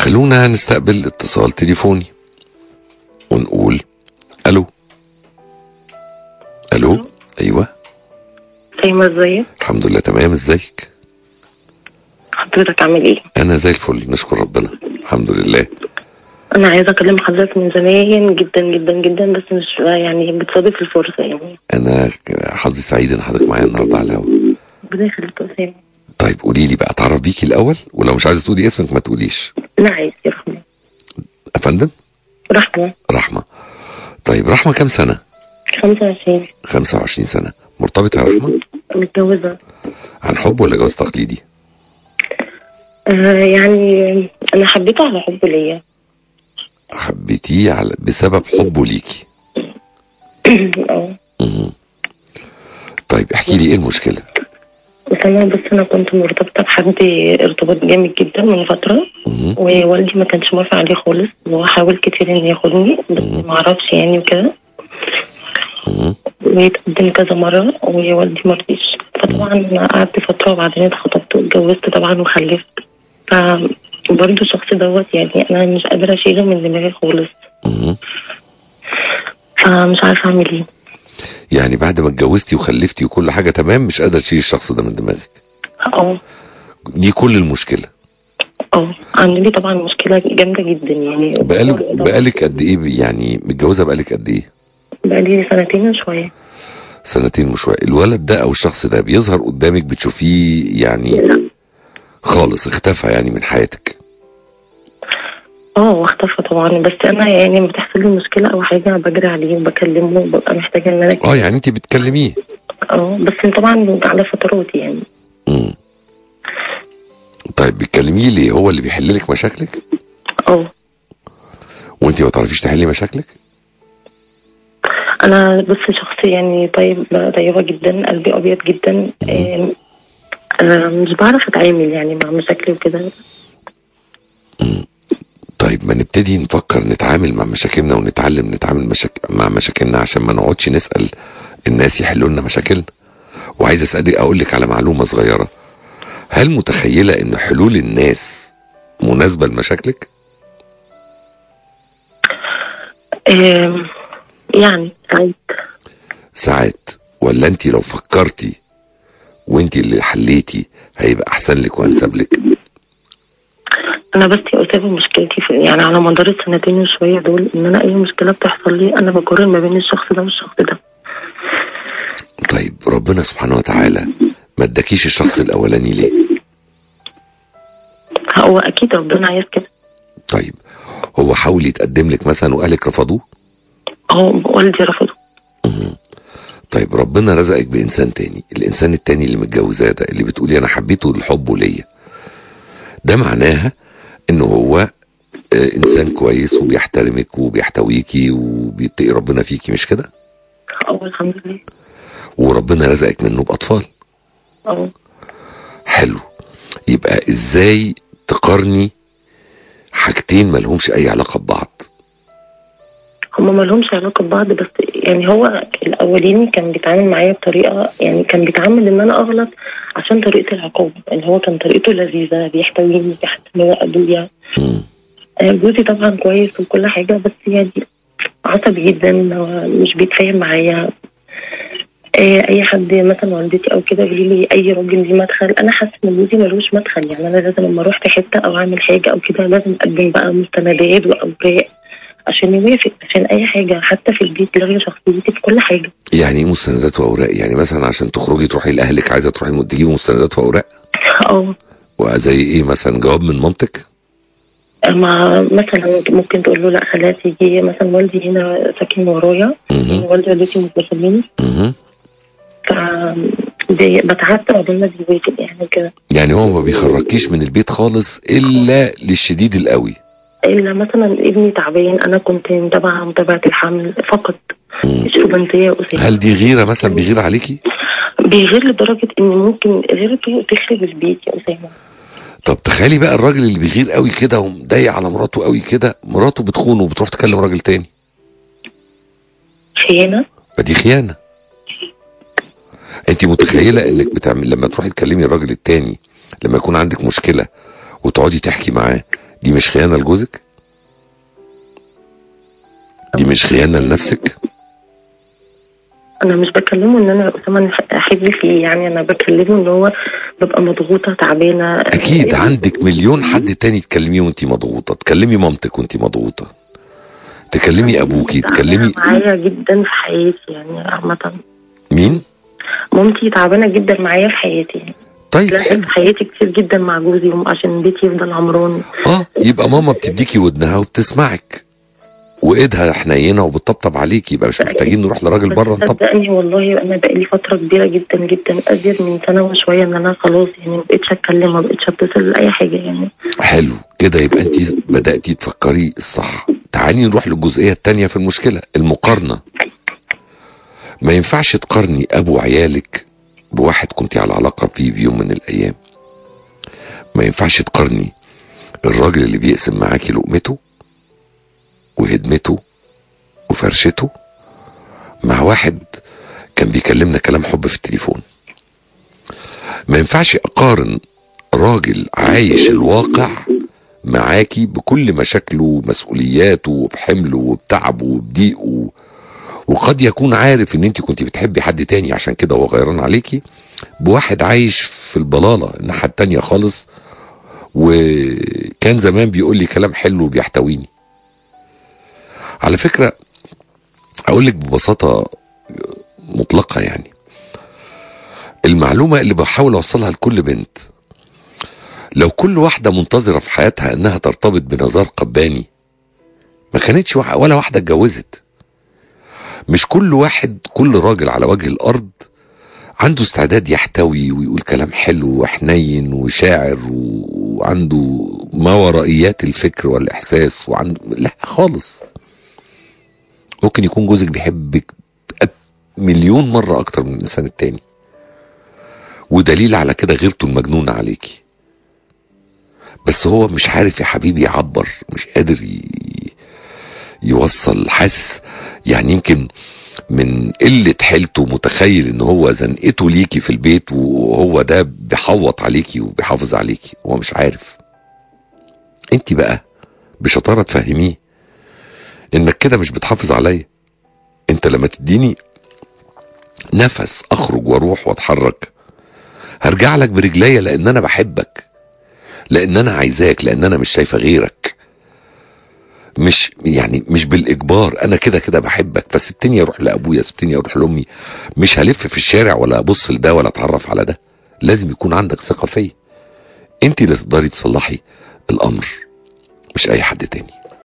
خلونا نستقبل اتصال تليفوني ونقول الو الو ايوه فاهمة ازيك؟ الحمد لله تمام ازيك حضرتك عامل ايه؟ انا زي الفل نشكر ربنا الحمد لله انا عايزة اكلم حضرتك من زمان جدا جدا جدا بس مش يعني بتصادف الفرصة يعني انا حظي سعيد ان حضرتك معايا النهارده على الهوا ربنا يخليك يا أسامة طيب قولي لي بقى اتعرف بيكي الاول ولو مش عايزه تقولي اسمك ما تقوليش لا عايز يا رحمة يا فندم رحمة رحمه طيب رحمه كام سنه 25 25 سنه مرتبطه يا رحمه متجوزة عن حب ولا جواز تقليدي آه يعني انا حبيته على حبه ليا حبيتيه على بسبب حبه ليكي اه مهم. طيب احكي لي ايه المشكله بس انا بس انا كنت مرتبطة بحد ارتباط جامد جدا من فترة مهم. ووالدي ما كانش موافق عليه خالص وحاول كتير ان ياخدني بس ما اعرفش يعني وكده مهم. ويتقدم كذا مرة ووالدي ما رضيش فطبعا قعدت فترة وبعدين اتخطبت واتجوزت طبعا وخلفت فبرضه الشخص دوت يعني انا مش قادرة اشيله من دماغي خالص مهم. فمش عارفة اعمل ايه يعني بعد ما اتجوزتي وخلفتي وكل حاجه تمام مش قادره تشيلي الشخص ده من دماغك اه دي كل المشكله اه عندي طبعا مشكلة جامدة جدا يعني بقالك بقالك قد ايه يعني متجوزه بقالك قد ايه بقالي سنتين وشوية سنتين وشويه الولد ده او الشخص ده بيظهر قدامك بتشوفيه يعني خالص اختفى يعني من حياتك اه واختفى طبعا بس انا يعني لما بتحصل لي مشكلة او حاجة بجري عليه وبكلمه وببقى محتاجة ان انا اه يعني انت بتكلميه اه بس طبعا على فترات يعني مم. طيب بتكلميه ليه هو اللي بيحل لك مشاكلك اه وانت ما تعرفيش تحلي مشاكلك انا بس شخص يعني طيب طيبه جدا قلبي ابيض جدا آم، انا مش بعرف اتعامل يعني مع مشاكلي وكده طيب ما نبتدي نفكر نتعامل مع مشاكلنا ونتعلم نتعامل مشاك... مع مشاكلنا عشان ما نقعدش نسأل الناس يحلوا لنا مشاكلنا وعايز اسالك اقول لك على معلومه صغيره هل متخيله ان حلول الناس مناسبه لمشاكلك آم، يعني سعيد ساعات ولا انت لو فكرتي وانت اللي حليتي هيبقى احسن لك وانسب لك انا بس يا اسامه مشكلتي في يعني على مدار السنتين وشويه دول ان انا اي مشكله بتحصل لي انا بقارن ما بين الشخص ده والشخص ده طيب ربنا سبحانه وتعالى ما اداكيش الشخص الاولاني ليه هو اكيد ربنا عايز كده طيب هو حاول يتقدم لك مثلا واهلك رفضوه اه والدي رفضه طيب ربنا رزقك بانسان تاني الانسان التاني اللي متجوزاه ده اللي بتقولي انا حبيته لحبه ليا ده معناها ان هو آه، انسان كويس وبيحترمك وبيحتويكي وبيتقي ربنا فيكي مش كده اه الحمد لله وربنا رزقك منه باطفال اه حلو يبقى ازاي تقارني حاجتين ملهمش اي علاقه ببعض هما ما لهمش علاقه ببعض بس يعني هو الاولاني كان بيتعامل معايا بطريقه يعني كان بيتعامل ان انا اغلط عشان طريقه العقاب اللي هو كان طريقته لذيذه بيحتويني تحت ان هو ابويا مم. آه، جوزي طبعا كويس وكل حاجه بس يعني عصبي جدا هو مش بيتفاهم معايا آه، اي حد مثلا والدتي او كده يقول لي اي راجل ليه مدخل انا حاسه ان جوزي ملوش مدخل يعني انا لازم لما اروح في حته او اعمل حاجه او كده لازم اقدم بقى مستندات واوراق عشان يوافق عشان اي حاجه حتى في البيت لغي شخصيتي في كل حاجه يعني ايه مستندات واوراق يعني مثلا عشان تخرجي تروحي لاهلك عايزه تروحي تجيبي مستندات واوراق اه وزي ايه مثلا جواب من مامتك مع مثلا ممكن تقول له لا خلاص يجي مثلا والدي هنا ساكن ورايا مهم. والدي والدتي متوصلين مهم. ف بي- بتعدى قبل ما بيوافق يعني كده يعني هو ما بيخرجكيش من البيت خالص الا للشديد القوي الا مثلا ابني تعبان انا كنت متابعه متابعه الحمل فقط مم. مش رومانسيه يا اسامه هل دي غيره مثلا بيغير عليكي بيغير لدرجه ان ممكن غيرته تخرب البيت يا اسامه طب تخيلي بقى الراجل اللي بيغير قوي كده ومضايق على مراته قوي كده مراته بتخونه وبتروح تكلم راجل تاني خيانه فدي خيانه انت متخيله انك بتعمل لما تروحي تكلمي الراجل التاني لما يكون عندك مشكله وتقعدي تحكي معاه دي مش خيانه لجوزك دي مش خيانه لنفسك انا مش بكلمه ان انا اسامه احب فيه يعني انا بكلمه ان هو ببقى مضغوطه تعبانه اكيد عندك مليون حد تاني تكلميه وانت مضغوطه تكلمي مامتك وانت مضغوطه تكلمي ابوكي تكلمي معايا جدا في حياتي يعني عامه مين مامتي تعبانه جدا معايا في حياتي يعني طيب لا حلو في حياتي كتير جدا مع جوزي عشان بيتي يفضل عمران اه يبقى ماما بتديكي ودنها وبتسمعك وايدها حنينه وبتطبطب عليك يبقى مش محتاجين نروح لراجل بره نطبطب صدقني والله انا بقالي فتره كبيره جدا جدا ازيد من سنه وشويه ان انا خلاص يعني ما بقتش اتكلم ما بقتش اتصل اي حاجه يعني حلو كده يبقى انت بداتي تفكري الصح تعالي نروح للجزئيه التانية في المشكله المقارنه ما ينفعش تقارني ابو عيالك بواحد كنت على علاقه فيه بيوم من الايام ما ينفعش تقارني الراجل اللي بيقسم معاكي لقمته وهدمته وفرشته مع واحد كان بيكلمنا كلام حب في التليفون ما ينفعش اقارن راجل عايش الواقع معاكي بكل مشاكله ومسؤولياته وبحمله وبتعبه وبضيقه وقد يكون عارف ان انت كنت بتحبي حد تاني عشان كده هو غيران عليكي بواحد عايش في البلالة الناحية التانية خالص وكان زمان بيقول لي كلام حلو وبيحتويني على فكرة اقول لك ببساطة مطلقة يعني المعلومة اللي بحاول اوصلها لكل بنت لو كل واحدة منتظرة في حياتها انها ترتبط بنزار قباني ما كانتش وح- ولا واحدة اتجوزت مش كل واحد كل راجل على وجه الارض عنده استعداد يحتوي ويقول كلام حلو وحنين وشاعر و- وعنده ما ورائيات الفكر والاحساس وعنده لا خالص ممكن يكون جوزك بيحبك أب- مليون مرة أكتر من الإنسان التاني ودليل على كده غيرته المجنونة عليكي بس هو مش عارف يا حبيبي يعبر مش قادر ي... يوصل حاسس يعني يمكن من قلة حيلته متخيل ان هو زنقته ليكي في البيت وهو ده بيحوط عليكي وبيحافظ عليكي هو مش عارف انت بقى بشطارة تفهميه انك كده مش بتحافظ عليا انت لما تديني نفس اخرج واروح واتحرك هرجع لك برجليا لان انا بحبك لان انا عايزاك لان انا مش شايفه غيرك مش يعني مش بالاجبار انا كده كده بحبك فسبتني اروح لابويا سبتني اروح لامي مش هلف في الشارع ولا ابص لده ولا اتعرف على ده لازم يكون عندك ثقه فيا انت اللي تقدري تصلحي الامر مش اي حد تاني